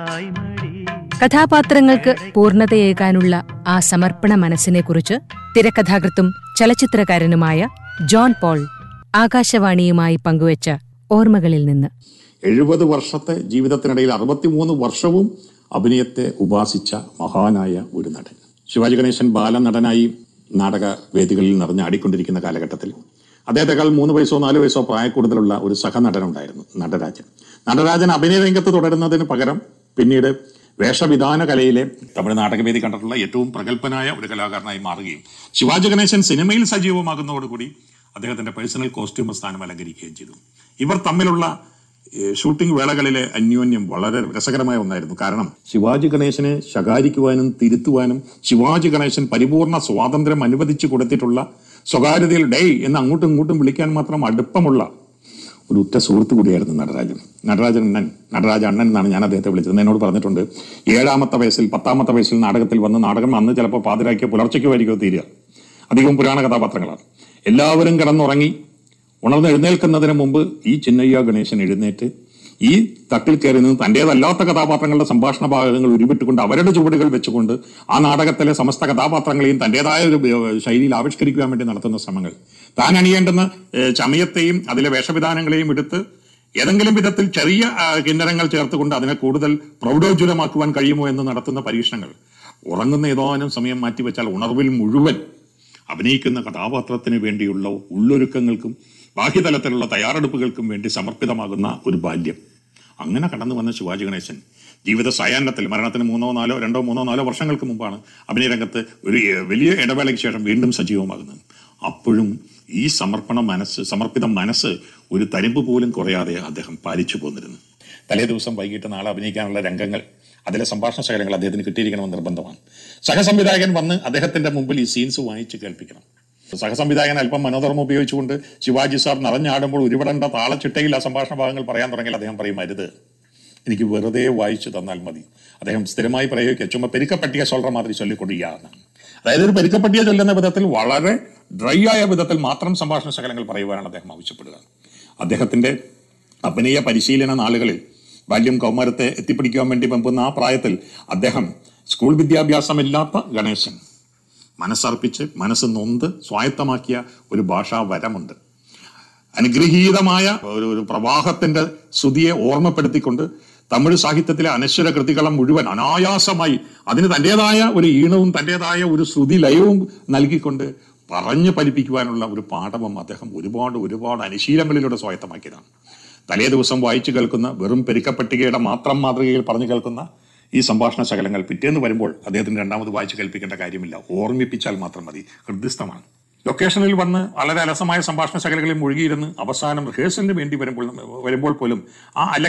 കഥാപാത്രങ്ങൾക്ക് പൂർണ്ണതയേകാനുള്ള ആ സമർപ്പണ മനസ്സിനെക്കുറിച്ച് തിരക്കഥാകൃത്തും ചലച്ചിത്രകാരനുമായ ജോൺ പോൾ ആകാശവാണിയുമായി പങ്കുവച്ച ഓർമ്മകളിൽ നിന്ന് എഴുപത് വർഷത്തെ ജീവിതത്തിനിടയിൽ അറുപത്തിമൂന്ന് വർഷവും അഭിനയത്തെ ഉപാസിച്ച മഹാനായ ഒരു നടൻ ശിവാജി ഗണേശൻ ബാലനടനായി നാടക വേദികളിൽ നിറഞ്ഞാടിക്കൊണ്ടിരിക്കുന്ന കാലഘട്ടത്തിൽ അദ്ദേഹത്തെക്കാൾ മൂന്ന് വയസ്സോ നാല് വയസ്സോ പ്രായക്കൂടുതലുള്ള ഒരു സഹനടനുണ്ടായിരുന്നു നടരാജൻ നടരാജൻ അഭിനയ രംഗത്ത് തുടരുന്നതിന് പകരം പിന്നീട് വേഷവിധാന കലയിലെ തമിഴ് നാടകവേദി കണ്ടിട്ടുള്ള ഏറ്റവും പ്രഗത്ഭനായ ഒരു കലാകാരനായി മാറുകയും ശിവാജി ഗണേശൻ സിനിമയിൽ സജീവമാകുന്നതോടുകൂടി അദ്ദേഹത്തിന്റെ പേഴ്സണൽ കോസ്റ്റ്യൂം സ്ഥാനം അലങ്കരിക്കുകയും ചെയ്തു ഇവർ തമ്മിലുള്ള ഏഹ് ഷൂട്ടിംഗ് വേളകളിലെ അന്യോന്യം വളരെ രസകരമായ ഒന്നായിരുന്നു കാരണം ശിവാജി ഗണേശനെ ശകാരിക്കുവാനും തിരുത്തുവാനും ശിവാജി ഗണേശൻ പരിപൂർണ സ്വാതന്ത്ര്യം അനുവദിച്ചു കൊടുത്തിട്ടുള്ള സ്വകാര്യതയിൽ ഡേയ് എന്ന് അങ്ങോട്ടും ഇങ്ങോട്ടും വിളിക്കാൻ മാത്രം അടുപ്പമുള്ള ഒരു ഉറ്റ സുഹൃത്ത് കൂടിയായിരുന്നു നടരാജൻ നടരാജൻ അണ്ണൻ നടരാജ അണ്ണൻ എന്നാണ് ഞാൻ അദ്ദേഹത്തെ വിളിച്ചത് എന്നോട് പറഞ്ഞിട്ടുണ്ട് ഏഴാമത്തെ വയസ്സിൽ പത്താമത്തെ വയസ്സിൽ നാടകത്തിൽ വന്ന് നാടകം അന്ന് ചിലപ്പോൾ പാതിരാക്കിയ പുലർച്ചയ്ക്കുമായിരിക്കും തീരുക അധികവും പുരാണ കഥാപാത്രങ്ങളാണ് എല്ലാവരും കിടന്നുറങ്ങി ഉണർന്ന് എഴുന്നേൽക്കുന്നതിന് മുമ്പ് ഈ ചിന്നയ്യ ഗണേശൻ എഴുന്നേറ്റ് ഈ തട്ടിൽ കയറി നിന്ന് തന്റേതല്ലാത്ത കഥാപാത്രങ്ങളുടെ സംഭാഷണ ഭാഗങ്ങൾ ഉരുവിട്ടുകൊണ്ട് അവരുടെ ചുവടുകൾ വെച്ചുകൊണ്ട് ആ നാടകത്തിലെ സമസ്ത കഥാപാത്രങ്ങളെയും തന്റേതായ ഒരു ഏഹ്, ശൈലിയിൽ ആവിഷ്കരിക്കുവാൻ വേണ്ടി നടത്തുന്ന ശ്രമങ്ങൾ താൻ അണിയേണ്ടുന്ന ഏഹ്, ചമയത്തെയും അതിലെ വേഷവിധാനങ്ങളെയും എടുത്ത് ഏതെങ്കിലും വിധത്തിൽ ചെറിയ ആ, കിന്നരങ്ങൾ ചേർത്തുകൊണ്ട് അതിനെ കൂടുതൽ പ്രൗഢോജ്വലമാക്കുവാൻ കഴിയുമോ എന്ന് നടത്തുന്ന പരീക്ഷണങ്ങൾ ഉറങ്ങുന്ന ഏതാനും സമയം മാറ്റിവെച്ചാൽ ഉണർവിൽ മുഴുവൻ അഭിനയിക്കുന്ന കഥാപാത്രത്തിന് വേണ്ടിയുള്ള ഉള്ളൊരുക്കങ്ങൾക്കും ബാഹ്യതലത്തിലുള്ള തയ്യാറെടുപ്പുകൾക്കും വേണ്ടി സമർപ്പിതമാകുന്ന ഒരു ബാല്യം അങ്ങനെ കടന്നു വന്ന ശിവാജി ഗണേശൻ ജീവിത സായാഹ്നത്തിൽ മരണത്തിന് മൂന്നോ നാലോ രണ്ടോ മൂന്നോ നാലോ വർഷങ്ങൾക്ക് മുമ്പാണ് അഭിനയ രംഗത്ത് ഒരു ഏഹ്, വലിയ ഇടവേളയ്ക്ക് ശേഷം വീണ്ടും സജീവമാകുന്നത് അപ്പോഴും ഈ സമർപ്പണ മനസ്സ് സമർപ്പിത മനസ്സ് ഒരു തരിമ്പ് പോലും കുറയാതെ അദ്ദേഹം പാലിച്ചു പോന്നിരുന്നു തലേ ദിവസം വൈകിട്ട് നാളെ അഭിനയിക്കാനുള്ള രംഗങ്ങൾ അതിലെ സംഭാഷണ ശകലങ്ങൾ അദ്ദേഹത്തിന് കിട്ടിയിരിക്കണമെന്ന് നിർബന്ധമാണ് സഹസംവിധായകൻ വന്ന് അദ്ദേഹത്തിന്റെ മുമ്പിൽ ഈ സീൻസ് വായിച്ച് കേൾപ്പിക്കണം സഹസംവിധായകൻ അല്പം മനോധർമ്മം ഉപയോഗിച്ചുകൊണ്ട് ശിവാജി സാർ നിറഞ്ഞാടുമ്പോൾ ഉരുവിടേണ്ട താളച്ചിട്ടയിൽ ആ സംഭാഷണ ഭാഗങ്ങൾ പറയാൻ തുടങ്ങിയാൽ അദ്ദേഹം പറയും അരുത് എനിക്ക് വെറുതെ വായിച്ചു തന്നാൽ മതി അദ്ദേഹം സ്ഥിരമായി പറയുക ചുമ്മാ പെരുക്കപ്പട്ടിക ചൊല്ലറ മാതിരി ചൊല്ലിക്കൊണ്ടിരിക്കുകയാണ് അതായത് ഒരു പെരുക്കപ്പട്ടിക ചൊല്ലുന്ന വിധത്തിൽ വളരെ ഡ്രൈ ആയ വിധത്തിൽ മാത്രം സംഭാഷണ ശകലങ്ങൾ പറയുവാനാണ് അദ്ദേഹം ആവശ്യപ്പെടുക അദ്ദേഹത്തിന്റെ അഭിനയ പരിശീലന നാളുകളിൽ ബാല്യം കൗമാരത്തെ എത്തിപ്പിടിക്കുവാൻ വേണ്ടി വെമ്പുന്ന ആ പ്രായത്തിൽ അദ്ദേഹം സ്കൂൾ വിദ്യാഭ്യാസമില്ലാത്ത ഗണേശൻ മനസ്സർപ്പിച്ച് മനസ്സ് നൊന്ത് സ്വായത്തമാക്കിയ ഒരു ഭാഷാ വരമുണ്ട് അനുഗ്രഹീതമായ ഒരു ഒരു പ്രവാഹത്തിന്റെ സ്തുതിയെ ഓർമ്മപ്പെടുത്തിക്കൊണ്ട് തമിഴ് സാഹിത്യത്തിലെ അനശ്വര കൃതികളെ മുഴുവൻ അനായാസമായി അതിന് തന്റേതായ ഒരു ഈണവും തന്റേതായ ഒരു ശ്രുതി ലയവും നൽകിക്കൊണ്ട് പറഞ്ഞു ഫലിപ്പിക്കുവാനുള്ള ഒരു പാഠവും അദ്ദേഹം ഒരുപാട് ഒരുപാട് അനുശീലങ്ങളിലൂടെ സ്വായത്തമാക്കിയതാണ് തലേ ദിവസം വായിച്ചു കേൾക്കുന്ന വെറും പെരുക്കപ്പട്ടികയുടെ മാത്രം മാതൃകയിൽ പറഞ്ഞു കേൾക്കുന്ന ഈ സംഭാഷണ ശകലങ്ങൾ പിറ്റേന്ന് വരുമ്പോൾ അദ്ദേഹത്തിന് രണ്ടാമത് വായിച്ചു കേൾപ്പിക്കേണ്ട കാര്യമില്ല ഓർമ്മിപ്പിച്ചാൽ മാത്രം മതി ഹൃദ്യസ്ഥമാണ് ലൊക്കേഷനിൽ വന്ന് വളരെ അലസമായ സംഭാഷണ ശകലങ്ങളിൽ മുഴുകിയിരുന്ന് അവസാനം റിഹേഴ്സലിന് വേണ്ടി വരുമ്പോൾ വരുമ്പോൾ പോലും ആ അല